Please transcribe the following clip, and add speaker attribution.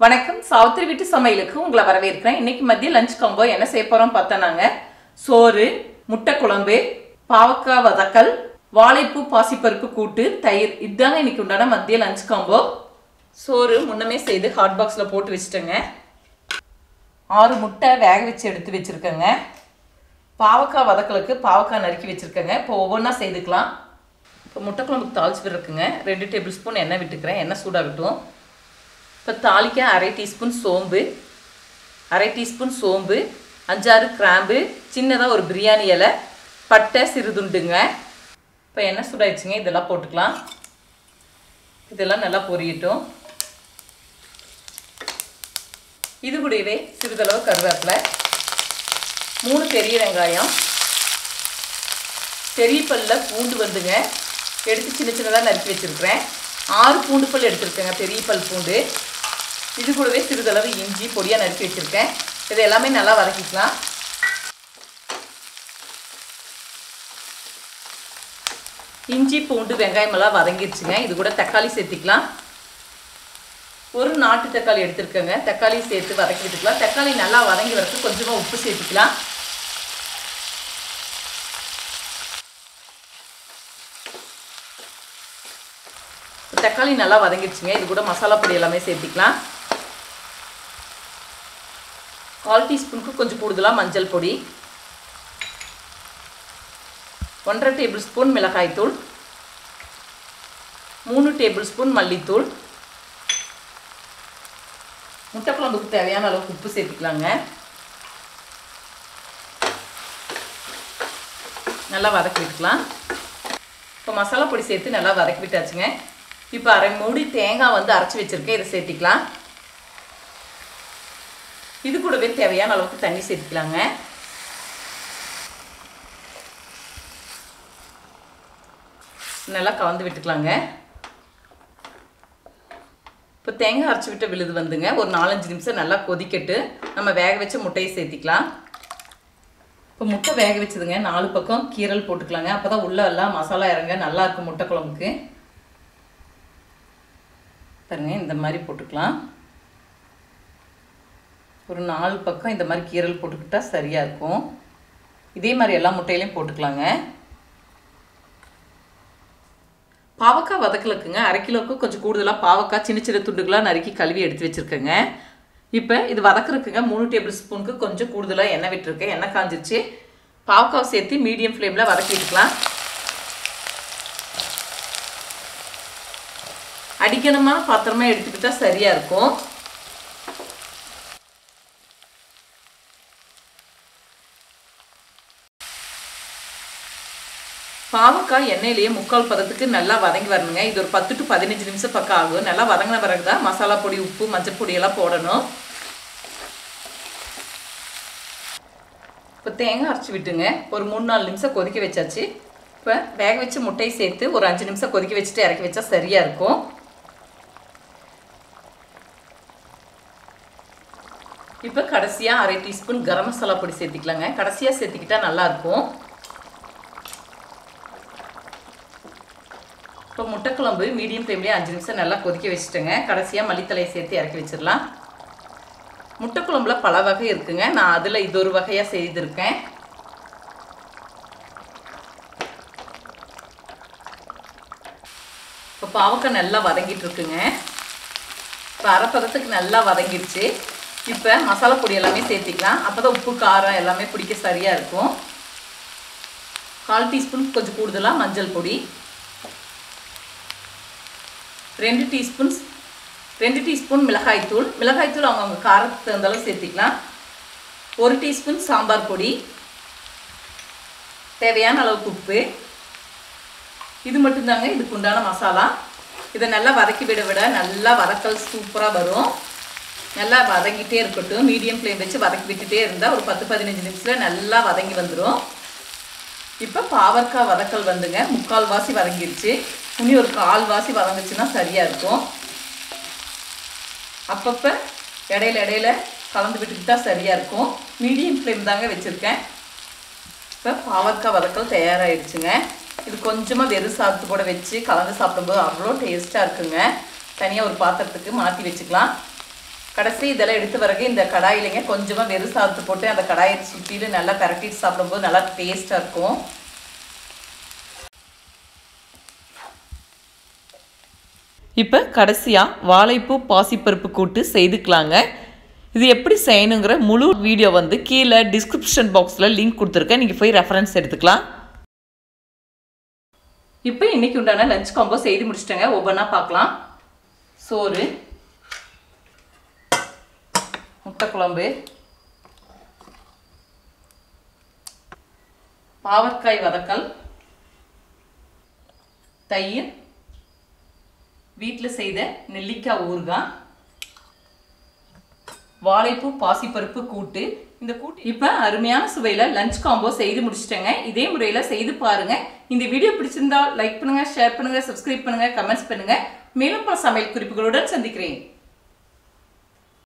Speaker 1: வணக்கம் சாவித்திரி வீட்டு சமையலுக்கு உங்களை வரவேற்கிறேன் இன்னைக்கு மதிய லஞ்ச் காம்போ என்ன செய்ய போறோம் பார்த்தோன்னாங்க சோறு முட்டை குழம்பு பாவக்காய் வதக்கல் வாழைப்பூ பாசிப்பருப்பு கூட்டு தயிர் இதுதாங்க இன்னைக்கு உண்டான மதிய லஞ்ச் காம்போ சோறு முன்னமே செய்து ஹாட் பாக்ஸில் போட்டு வச்சுட்டேங்க ஆறு முட்டை வேக வச்சு எடுத்து வச்சுருக்கேங்க பாவக்காய் வதக்கலுக்கு பாவக்காய் நறுக்கி வச்சுருக்கேங்க இப்போ ஒவ்வொன்றா செய்துக்கலாம் இப்போ முட்டை குழம்புக்கு தாளிச்சு விட்டுருக்குங்க ரெண்டு டேபிள் ஸ்பூன் எண்ணெய் விட்டுக்கிறேன் எண்ணெய் சூடாகட்டும் இப்போ தாளிக்க அரை டீஸ்பூன் சோம்பு அரை டீஸ்பூன் சோம்பு அஞ்சாறு கிராம்பு சின்னதாக ஒரு பிரியாணி இலை பட்டை சிறுதுண்டுங்க இப்போ எண்ணெய் சூடாயிடுச்சுங்க இதெல்லாம் போட்டுக்கலாம் இதெல்லாம் நல்லா பொரியட்டும் இது கூடவே சிறிதளவு கருவேப்பிலை மூணு பெரிய வெங்காயம் பெரிய பல்ல பூண்டு வந்துங்க எடுத்து சின்ன சின்னதாக நறுக்கி வச்சுருக்கிறேன் ஆறு பூண்டு பல் எடுத்துருக்கேங்க பெரிய பல் பூண்டு இது கூடவே சிறிதளவு இஞ்சி பொடியாக நறுக்கி வச்சுருக்கேன் இது எல்லாமே நல்லா வதக்கிக்கலாம் இஞ்சி பூண்டு வெங்காயம் எல்லாம் வதங்கிடுச்சுங்க இது கூட தக்காளி சேர்த்திக்கலாம் ஒரு நாட்டு தக்காளி எடுத்துருக்கேங்க தக்காளி சேர்த்து வதக்கி விட்டுக்கலாம் தக்காளி நல்லா வதங்கி வரதுக்கு கொஞ்சமாக உப்பு சேர்த்துக்கலாம் தக்காளி நல்லா வதங்கிடுச்சுங்க இது கூட மசாலா பொடி எல்லாமே சேர்த்திக்கலாம் கால் டீஸ்பூனுக்கு கொஞ்சம் கூடுதலாக மஞ்சள் பொடி ஒன்றரை டேபிள் ஸ்பூன் மிளகாய்த்தூள் மூணு டேபிள் ஸ்பூன் மல்லித்தூள் முட்டை குழம்புக்கு தேவையான அளவுக்கு உப்பு சேர்த்துக்கலாங்க நல்லா வதக்கி விட்டுக்கலாம் இப்போ மசாலா பொடி சேர்த்து நல்லா வதக்கி விட்டாச்சுங்க இப்போ அரை மூடி தேங்காய் வந்து அரைச்சி வச்சுருக்கேன் இதை சேர்த்திக்கலாம் இது கூடவே தேவையான அளவுக்கு தண்ணி சேர்த்துக்கலாங்க நல்லா கலந்து விட்டுக்கலாங்க இப்போ தேங்காய் அரைச்சி விட்ட விழுது வந்துங்க ஒரு நாலஞ்சு நிமிஷம் நல்லா கொதிக்கட்டு நம்ம வேக வச்ச முட்டையை சேர்த்திக்கலாம் இப்போ முட்டை வேக வச்சதுங்க நாலு பக்கம் கீரல் போட்டுக்கலாங்க அப்போ தான் உள்ளே எல்லாம் மசாலா இறங்க நல்லா இருக்கும் முட்டை குழம்புக்கு பாருங்க இந்த மாதிரி போட்டுக்கலாம் ஒரு நாலு பக்கம் இந்த மாதிரி கீரல் போட்டுக்கிட்டா சரியாக இருக்கும் இதே மாதிரி எல்லா முட்டையிலையும் போட்டுக்கலாங்க பாவக்காய் வதக்கலுக்குங்க அரை கிலோவுக்கு கொஞ்சம் கூடுதலாக பாவக்காய் சின்ன சின்ன துண்டுகளாக நறுக்கி கழுவி எடுத்து வச்சுருக்கேங்க இப்போ இது வதக்குறதுக்குங்க மூணு டேபிள் ஸ்பூனுக்கு கொஞ்சம் கூடுதலாக எண்ணெய் விட்டுருக்கேன் எண்ணெய் காஞ்சிருச்சு பாவக்காய் சேர்த்து மீடியம் ஃப்ளேமில் வதக்கிட்டுக்கலாம் அடிக்கணுமான பாத்திரமா எடுத்துக்கிட்டா சரியாக இருக்கும் பாவக்காய் எண்ணெயிலேயே முக்கால் பதத்துக்கு நல்லா வதங்கி வரணுங்க இது ஒரு பத்து டு பதினஞ்சு நிமிஷம் பக்கம் ஆகும் நல்லா வதங்கின பிறகு தான் மசாலா பொடி உப்பு மஞ்சள் பொடியெல்லாம் போடணும் இப்போ தேங்காய் அரைச்சி விட்டுங்க ஒரு மூணு நாலு நிமிஷம் கொதிக்க வச்சாச்சு இப்போ வேக வச்சு முட்டையை சேர்த்து ஒரு அஞ்சு நிமிஷம் கொதிக்க வச்சுட்டு இறக்கி வச்சா சரியாக இருக்கும் இப்போ கடைசியாக அரை டீஸ்பூன் கரம் மசாலா பொடி சேர்த்திக்கலாங்க கடைசியாக சேர்த்திக்கிட்டா நல்லாயிருக்கும் இப்போ முட்டைக்குழம்பு மீடியம் ஃப்ளேம்லேயே அஞ்சு நிமிஷம் நல்லா கொதிக்க வச்சுட்டேங்க கடைசியாக மல்லித்தலையை சேர்த்து இறக்கி வச்சிடலாம் முட்டைக்குழம்புல பல வகை இருக்குங்க நான் அதில் இது ஒரு வகையாக செய்திருக்கேன் இப்போ பாவக்காய் நல்லா வதங்கிட்டு இருக்குங்க இப்போ அரைப்பதத்துக்கு நல்லா வதங்கிடுச்சு இப்போ மசாலா பொடி எல்லாமே சேர்த்திக்கலாம் அப்போ தான் உப்பு காரம் எல்லாமே பிடிக்க சரியாக இருக்கும் கால் டீஸ்பூன் கொஞ்சம் கூடுதலாக மஞ்சள் பொடி ரெண்டு டீஸ்பூன் ரெண்டு டீஸ்பூன் மிளகாய்த்தூள் மிளகாய்த்தூள் அவங்கவுங்க காரத்துக்கு தகுந்தாலும் சேர்த்திக்கலாம் ஒரு டீஸ்பூன் சாம்பார் பொடி தேவையான அளவுக்கு உப்பு இது மட்டும்தாங்க இதுக்கு உண்டான மசாலா இதை நல்லா வதக்கி விட விட நல்லா வதக்கல் சூப்பராக வரும் நல்லா வதங்கிட்டே இருக்கட்டும் மீடியம் ஃப்ளேம் வச்சு வதக்கி விட்டுட்டே இருந்தால் ஒரு பத்து பதினஞ்சு நிமிஷத்தில் நல்லா வதங்கி வந்துடும் இப்போ பாவற்காய் வதக்கல் வந்துங்க முக்கால் வாசி வதங்கிருச்சு இனி ஒரு கால் வாசி வதங்குச்சுன்னா சரியாக இருக்கும் அப்பப்போ இடையில இடையில கலந்து விட்டுக்கிட்டா சரியாக இருக்கும் மீடியம் ஃப்ளேம் தாங்க வச்சுருக்கேன் இப்போ பாவற்காய் வதக்கல் தயாராகிடுச்சுங்க இது கொஞ்சமாக வெறும் சாதத்து கூட வச்சு கலந்து சாப்பிடும்போது அவ்வளோ டேஸ்ட்டாக இருக்குங்க தனியாக ஒரு பாத்திரத்துக்கு மாற்றி வச்சுக்கலாம் கடைசி இதெல்லாம் எடுத்து பிறகு இந்த கடாயிலைங்க கொஞ்சமாக வெறும் சாதத்தை போட்டு அந்த கடாயை சுற்றிட்டு நல்லா பரட்டிட்டு சாப்பிடும்போது நல்லா டேஸ்ட்டாக இருக்கும் இப்போ கடைசியாக வாழைப்பூ பாசிப்பருப்பு கூட்டு செய்துக்கலாங்க இது எப்படி செய்யணுங்கிற முழு வீடியோ வந்து கீழே டிஸ்கிரிப்ஷன் பாக்ஸில் லிங்க் கொடுத்துருக்கேன் நீங்கள் போய் ரெஃபரன்ஸ் எடுத்துக்கலாம் இப்போ இன்னைக்கு உண்டான லஞ்ச் காம்போ செய்து முடிச்சிட்டேங்க ஒவ்வொன்றா பார்க்கலாம் சோறு முட்டை குழம்பு பாவற்காய் வதக்கல் தயிர் வீட்டில் செய்த நெல்லிக்காய் ஊறுகாய் வாழைப்பூ பாசிப்பருப்பு கூட்டு இந்த கூட்டு இப்போ அருமையான சுவையில் லஞ்ச் காம்போ செய்து முடிச்சிட்டேங்க இதே முறையில் செய்து பாருங்க இந்த வீடியோ பிடிச்சிருந்தா லைக் பண்ணுங்க ஷேர் பண்ணுங்க சப்ஸ்கிரைப் பண்ணுங்க கமெண்ட்ஸ் பண்ணுங்க மேலும் பல சமையல் குறிப்புகளுடன் சந்திக்கிறேன்